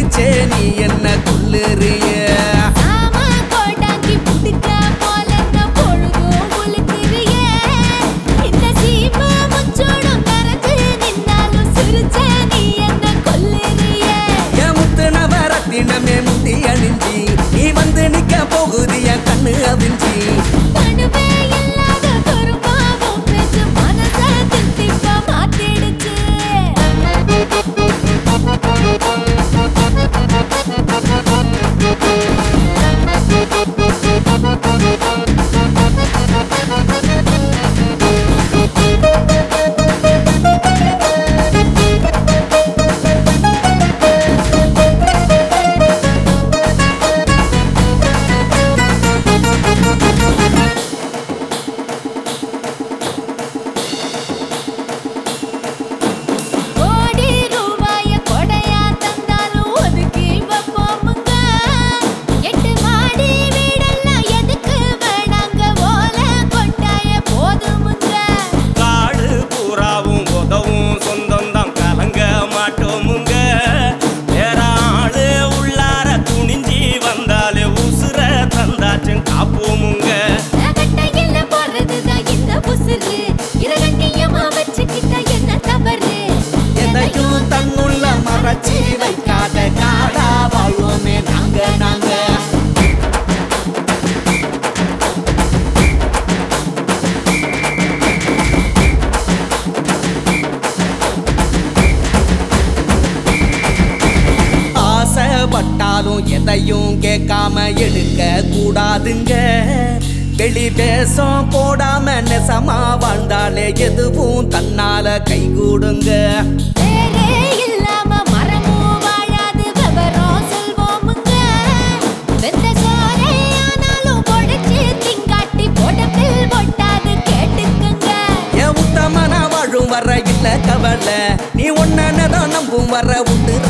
சிரிச்சே நீ என்ன கொல்லுறிய ஆமா கோடாங்கி புடிக்க போலங்க பொழுதும் உலுக்குறியே இந்த சீமா முச்சோடும் கரந்து நின்னாலும் சிரிச்ச நீ என்ன கொல்லுறியே என் முத்து நவரத்தினமே முந்தி அணிஞ்சி நீ வந்து நிக்க போகுது என் கண்ணு அவிஞ்சி கணுவே இல்லாத கருமாவும் பேச்சு மனச தித்திப்பா மாத்திடுச்சு கோடி ரூபாய கொடையா தந்தாலும் ஒதுக்கி வைப்போமுங்க எட்டு மாடி வீடெல்லாம் எதுக்கு வேணாங்க ஓல கொட்டாய போதுமுங்க காடு பூராவும் உதவும் சொந்தம் தான் கலங்க மாட்டோமுங்க வேற ஆளு உள்ளார துணிஞ்சி வந்தாலே உசுர தந்தாச்சும் காப்போமுங்க கட்டையில போறதுதான் இந்த புசுறு இரகட்டியமா வச்சுக்கிட்ட என்ன தவறு எதையும் தன்னுள்ள மறைச்சி வைக்காத காடா வாழ்வோமே நாங்க நாங்க ஆசைப்பட்டாலும் எதையும் கேட்காம எடுக்க கூடாதுங்க வெளி பேசம் போடாம நெசமா வாழ்ந்தாலே எதுவும் தன்னால கைகூடுங்க வேறே இல்லாம மரமும் வாழாது விவரம் சொல்வோமுங்க வெந்த சோறே ஆனாலும் பொடிச்சு திங்காட்டி போடப்பில் பொட்டாது கேட்டுக்குங்க என் உத்தமனா வாழும் வர இல்ல கவலை நீ ஒன்னதான் நம்பும் வர உண்டு